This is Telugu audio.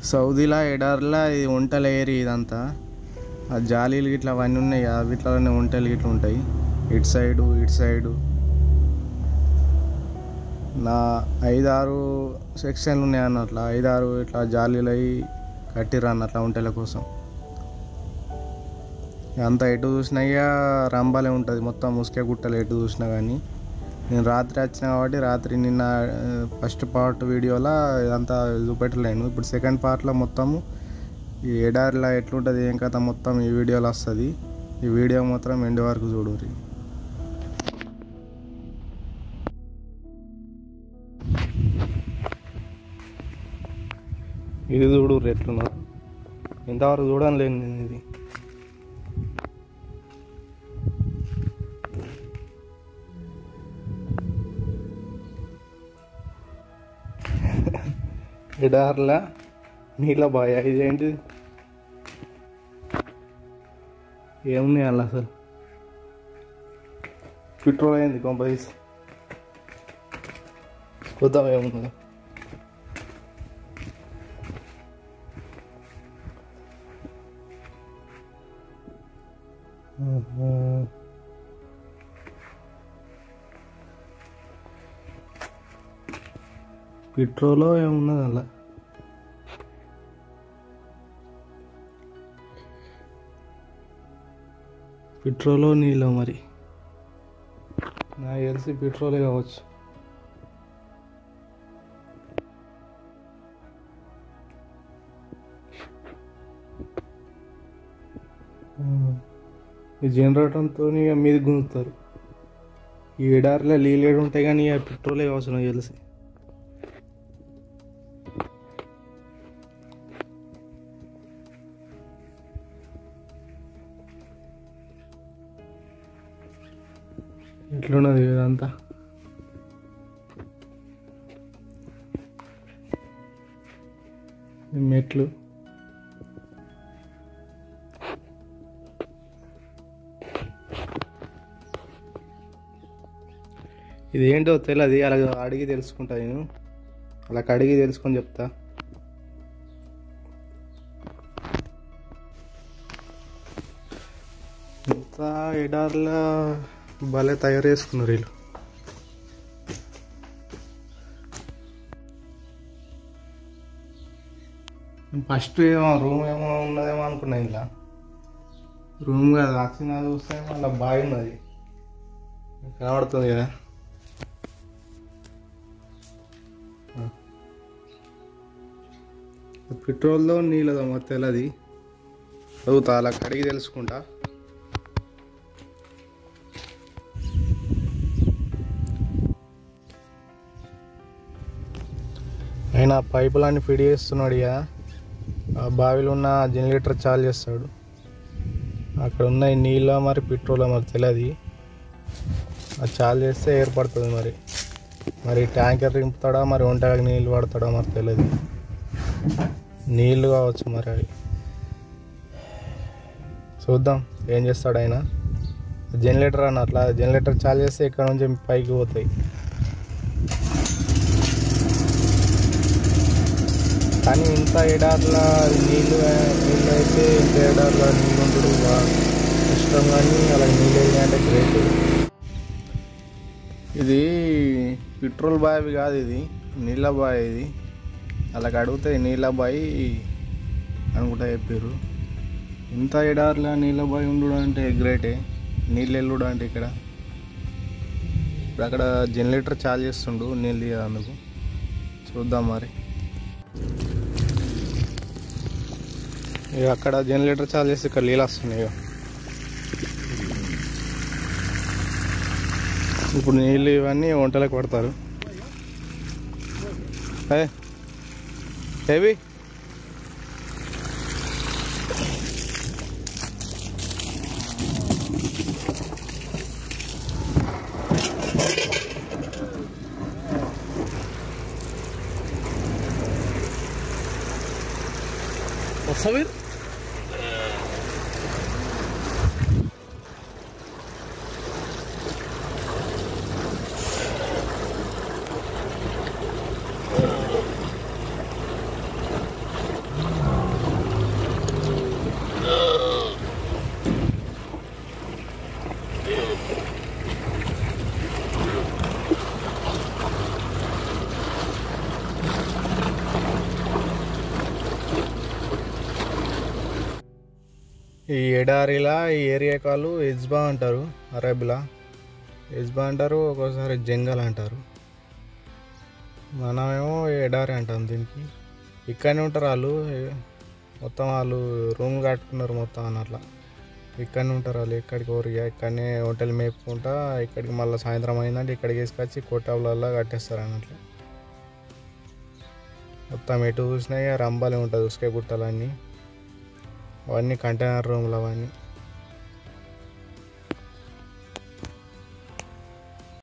సౌదీలో ఎడార్లో ఇది వంటల ఏరి ఇదంతా ఆ జాలీలు ఇట్లా అవన్నీ ఉన్నాయి కదా వీటిలోనే వంటలు ఇట్లా ఉంటాయి ఇటు సైడు ఇటు సైడు నా ఐదారు సెక్షన్లు ఉన్నాయి అన్నట్ల ఐదారు ఇట్లా జాలీలు అయి కట్టిర్రు అన్నట్ల వంటల కోసం అంత ఎటు చూసినా ఇక రంబాలే ఉంటుంది మొత్తం ముసుకే గుట్టలు ఎటు చూసినా కానీ నేను రాత్రి వచ్చిన కాబట్టి రాత్రి నిన్న ఫస్ట్ పార్ట్ వీడియోలో ఇదంతా చూపెట్టలేను ఇప్పుడు సెకండ్ పార్ట్లో మొత్తము ఈ ఎడారిలో ఎట్లుంటుంది ఏం కథ మొత్తం ఈ వీడియోలో వస్తుంది ఈ వీడియో మాత్రం ఎండ్ వరకు చూడుర్రి ఇది చూడు ఎట్లున్నారు ఇంతవరకు చూడడం లేదు నేను ఇది ఎడార్లా నీళ్ళ బాయ్ ఇదేంటి ఏమున్నాయి అలా అసలు పెట్రోల్ అయింది కొంపదీసి చూద్దాం ఏముంది పెట్రోలో ఏమున్నది అలా పెట్రోలో నీళ్ళు మరి నాకు తెలిసి పెట్రోలే కావచ్చు ఈ జనరేటర్తో మీద గుంజుతారు ఈ ఎడారిలో నీళ్ళు ఉంటాయి కానీ ఇక పెట్రోలే కావచ్చు నాకు తెలిసి ఎట్లున్నది ఇదంతా ఈ మెట్లు ఇది ఏంటో తెలియదు అలా అడిగి తెలుసుకుంటా నేను అలా అడిగి తెలుసుకొని చెప్తా ఇంత ఎడార్లో భలే తయారు చేసుకున్నారు వీళ్ళు ఫస్ట్ ఏమో రూమ్ ఏమో ఉన్నదేమో అనుకున్నా ఇలా రూమ్ కాదు వచ్చిన చూస్తే మళ్ళీ బాగా ఉన్నది కనబడుతుంది కదా పెట్రోల్తో నీళ్ళదో మొత్తం తెల్లది చదువుతా అలా కడిగి తెలుసుకుంటా ఆయన పైపులన్నీ ఫిట్ చేస్తున్నాడు ఇక ఆ బావిలో ఉన్న జనరేటర్ చాలు చేస్తాడు అక్కడ ఉన్న ఈ నీళ్ళ మరి పెట్రోల్ మరి తెలియదు అది చాలు చేస్తే ఏర్పడుతుంది మరి మరి ట్యాంకర్ రింపుతాడా మరి వంటకి నీళ్ళు పడతాడా మరి తెలియదు నీళ్ళు కావచ్చు మరి అవి చూద్దాం ఏం చేస్తాడు ఆయన జనరేటర్ అన్న అట్లా జనరేటర్ చాలు చేస్తే ఇక్కడ నుంచి పైకి పోతాయి కానీ ఇంత ఎడార్ల నీళ్ళు నీళ్ళు అయితే ఇంత ఎడార్ల నీళ్ళు ఉండడు బాగా ఇష్టం కానీ అలా నీళ్ళు అంటే గ్రేట్ ఇది పెట్రోల్ బావి కాదు ఇది నీళ్ళ బావి ఇది అలా అడిగితే నీళ్ళ బావి అనుకుంటా చెప్పారు ఇంత ఎడార్ల నీళ్ళ బావి ఉండడం అంటే గ్రేటే నీళ్ళు వెళ్ళడం అంటే ఇక్కడ ఇప్పుడు అక్కడ జనరేటర్ చాలు చేస్తుండు నీళ్ళు అందుకు చూద్దాం మరి ఇక అక్కడ జనరేటర్ చాలు చేసి ఇక్కడ నీళ్ళు వస్తున్నాయి ఇక. ఇప్పుడు నీళ్ళు ఇవన్నీ వంటలకు పడతారు హెవీ وصور ఈ ఎడారిలా ఈ ఏరియా కాలు ఎజ్బా అంటారు అరేబిలా ఎజ్బా అంటారు ఒక్కోసారి జంగల్ అంటారు మనమేమో ఎడారి అంటాం దీనికి ఇక్కడనే ఉంటారు వాళ్ళు ఏ- మొత్తం వాళ్ళు రూమ్ కట్టుకున్నారు మొత్తం అన్నట్ల ఇక్కడనే ఉంటారు వాళ్ళు ఎక్కడికి ఊరిగా ఇక్కడనే హోటల్ మేపుకుంటా ఇక్కడికి మళ్ళీ సాయంత్రం అయిందంటే ఇక్కడికి వేసుకొచ్చి కొట్టావులల్లో కట్టేస్తారు అన్నట్లు మొత్తం ఎటు చూసినా ఇక రంబాలే ఉంటుంది ఉసుకే గుట్టలన్నీ అవన్నీ కంటైనర్ రూమ్లు అవన్నీ